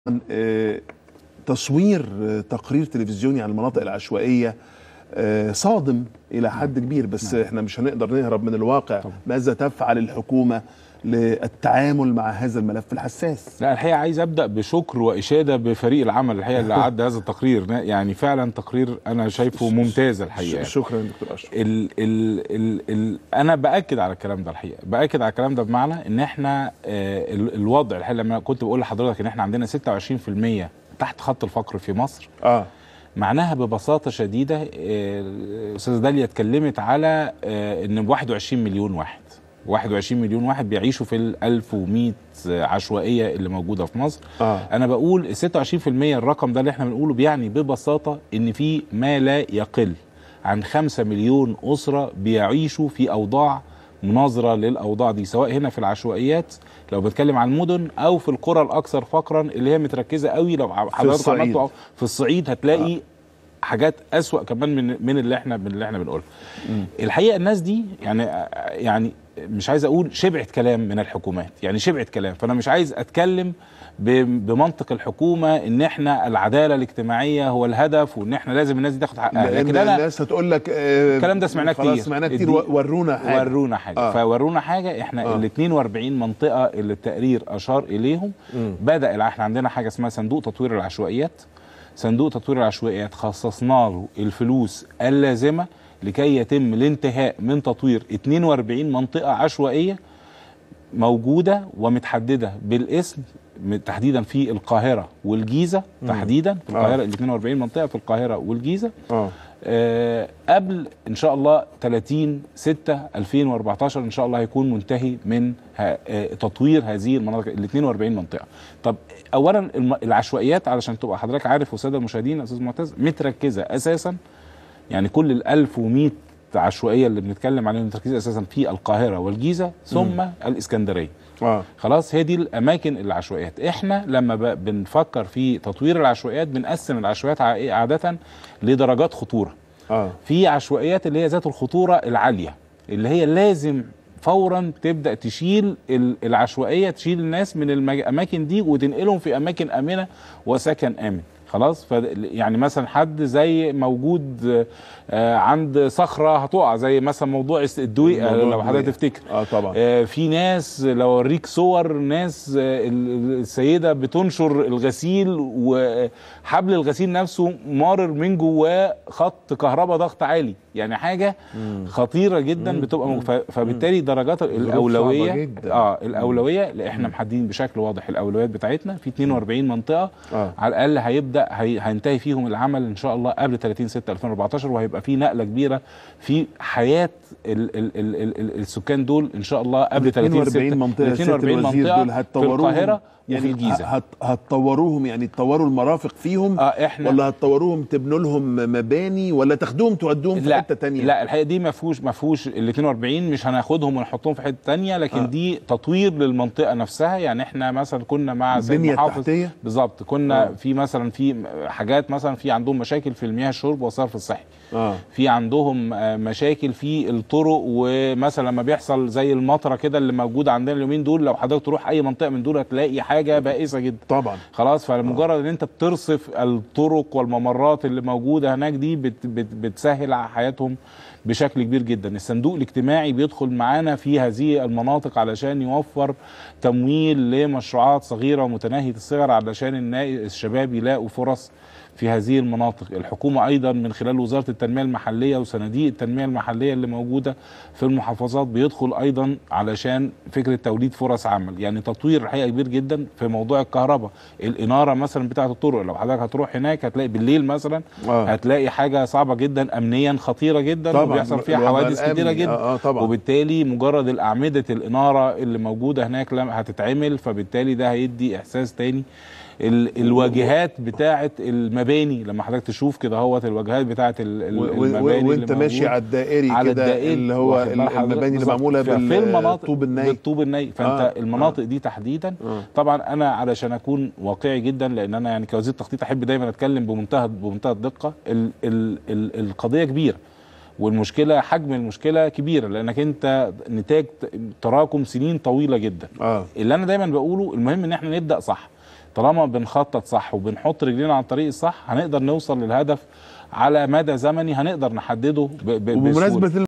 آه، تصوير آه، تقرير تلفزيوني عن المناطق العشوائيه آه، صادم الى حد كبير بس احنا مش هنقدر نهرب من الواقع ماذا تفعل الحكومه للتعامل مع هذا الملف الحساس لا الحقيقه عايز ابدا بشكر واشاده بفريق العمل الحقيقه اللي عد هذا التقرير يعني فعلا تقرير انا شايفه ممتاز الحقيقه ش- شكرا دكتور اشرف ال ال ال ال انا باكد على الكلام ده الحقيقه باكد على الكلام ده بمعنى ان احنا آه ال- الوضع الحقيقه لما كنت بقول لحضرتك ان احنا عندنا 26% تحت خط الفقر في مصر اه معناها ببساطه شديده آه، الاستاذه داليا اتكلمت على آه، ان 21 مليون واحد 21 مليون واحد بيعيشوا في ال 1100 عشوائيه اللي موجوده في مصر اه انا بقول ال 26% الرقم ده اللي احنا بنقوله بيعني ببساطه ان في ما لا يقل عن 5 مليون اسره بيعيشوا في اوضاع مناظره للاوضاع دي سواء هنا في العشوائيات لو بنتكلم عن المدن او في القرى الاكثر فقرا اللي هي متركزه قوي لو حضرتك الصعيد. عملتوا في الصعيد هتلاقي آه. حاجات اسوأ كمان من من اللي احنا من اللي احنا بنقولها الحقيقه الناس دي يعني يعني مش عايز اقول شبعت كلام من الحكومات يعني شبعت كلام فانا مش عايز اتكلم ب- بمنطق الحكومه ان احنا العداله الاجتماعيه هو الهدف وان احنا لازم الناس دي تاخد حقها لان لكن انا الناس هتقول لك آه، الكلام ده سمعناه كتير خلاص سمعناه كتير الدي- و- ورونا حاجه ورونا حاجه آه. آه. فورونا حاجه احنا آه. آه. ال 42 منطقه اللي التقرير اشار اليهم مم. بدا الع- احنا عندنا حاجه اسمها صندوق تطوير العشوائيات صندوق تطوير العشوائيات خصصنا له الفلوس اللازمه لكي يتم الانتهاء من تطوير 42 منطقه عشوائيه موجوده ومتحدده بالاسم م- تحديدا في القاهره والجيزه تحديدا في آه. القاهره ال 42 منطقه في القاهره والجيزه اه آه، قبل ان شاء الله 30 6 2014 ان شاء الله هيكون منتهي من ه- آه، تطوير هذه المناطق ال 42 منطقه. طب اولا الم- العشوائيات علشان تبقى حضرتك عارف والساده المشاهدين يا استاذ معتز متركزه اساسا يعني كل ال 1100 عشوائيه اللي بنتكلم عليهم متركزه اساسا في القاهره والجيزه ثم الاسكندريه. اه خلاص هي دي الاماكن العشوائيات احنا لما ب- بنفكر في تطوير العشوائيات بنقسم العشوائيات ع- عاده لدرجات خطوره اه في عشوائيات اللي هي ذات الخطوره العاليه اللي هي لازم فورا تبدا تشيل ال- العشوائيه تشيل الناس من الاماكن دي وتنقلهم في اماكن امنه وسكن امن خلاص ف يعني مثلا حد زي موجود آه، عند صخره هتقع زي مثلا موضوع الس- الدويقه موضوع لو حضرتك الدويقة. تفتكر اه طبعا آه، في ناس لو اوريك صور ناس آه، ال- السيده بتنشر الغسيل وحبل الغسيل نفسه مارر من جواه خط كهرباء ضغط عالي يعني حاجه خطيره جدا بتبقى مج- ف- فبالتالي درجات الاولويه صعبة جدا. اه الاولويه اللي احنا محددين بشكل واضح الاولويات بتاعتنا في 42 منطقه اه على الاقل هيبدا هي هينتهي فيهم العمل ان شاء الله قبل 30 6 2014 وهيبقى في نقله كبيره في حياه ال ال ال ال ال السكان دول ان شاء الله قبل 30 6 42 منطقه ست 42 الوزير منطقه دول في هتطوروهم القاهره يعني وفي الجيزه هت هتطوروهم يعني تطوروا المرافق فيهم اه احنا ولا هتطوروهم تبنوا لهم مباني ولا تاخدوهم تودوهم في لا حته تانية لا الحقيقه دي ما فيهوش ما فيهوش ال 42 مش هناخدهم ونحطهم في حته تانية لكن آه. آه. دي تطوير للمنطقه نفسها يعني احنا مثلا كنا مع سيد البنيه محافظ التحتيه بالظبط كنا آه. آه. في مثلا في حاجات مثلا في عندهم مشاكل في المياه الشرب والصرف الصحي اه في عندهم آه، مشاكل في الطرق ومثلا لما بيحصل زي المطره كده اللي موجوده عندنا اليومين دول لو حضرتك تروح اي منطقه من دول هتلاقي حاجه بائسه جدا طبعا خلاص فمجرد ان انت بترصف الطرق والممرات اللي موجوده هناك دي بت بت بتسهل على حياتهم بشكل كبير جدا الصندوق الاجتماعي بيدخل معانا في هذه المناطق علشان يوفر تمويل لمشروعات صغيره ومتناهيه الصغر علشان النا- الشباب يلاقوا فرص في هذه المناطق الحكومة أيضا من خلال وزارة التنمية المحلية وصناديق التنمية المحلية اللي موجودة في المحافظات بيدخل أيضا علشان فكرة توليد فرص عمل يعني تطوير الحقيقة كبير جدا في موضوع الكهرباء الإنارة مثلا بتاعة الطرق لو حضرتك هتروح هناك هتلاقي بالليل مثلا اه هتلاقي حاجة صعبة جدا أمنيا خطيرة جدا طبعا وبيحصل فيها الوضع حوادث كتيرة الأمني. جدا اه, آه طبعا وبالتالي مجرد الأعمدة الإنارة اللي موجودة هناك لما هتتعمل فبالتالي ده هيدي إحساس تاني ال- الواجهات بتاعة المباني لما حضرتك تشوف كده هوت الواجهات بتاعة ال- ال- و- و- المباني اللي وانت ماشي موجودة. على الدائري على كده الدائري اللي هو واخد بال ال- حضرتك المباني اللي بالظبط. معموله في- في المناطق بالطوب الني بالطوب الني فانت آه، آه المناطق دي تحديدا آه. طبعا انا علشان اكون واقعي جدا لان انا يعني كوزير تخطيط احب دايما اتكلم بمنتهى بمنتهى الدقه ال ال ال القضيه كبيره والمشكله حجم المشكله كبيره لانك انت نتاج تراكم سنين طويله جدا اه اللي انا دايما بقوله المهم ان احنا نبدا صح طالما بنخطط صح وبنحط رجلينا على الطريق الصح هنقدر نوصل للهدف على مدى زمني هنقدر نحدده ب- ب- بسهولة. وبمناسبه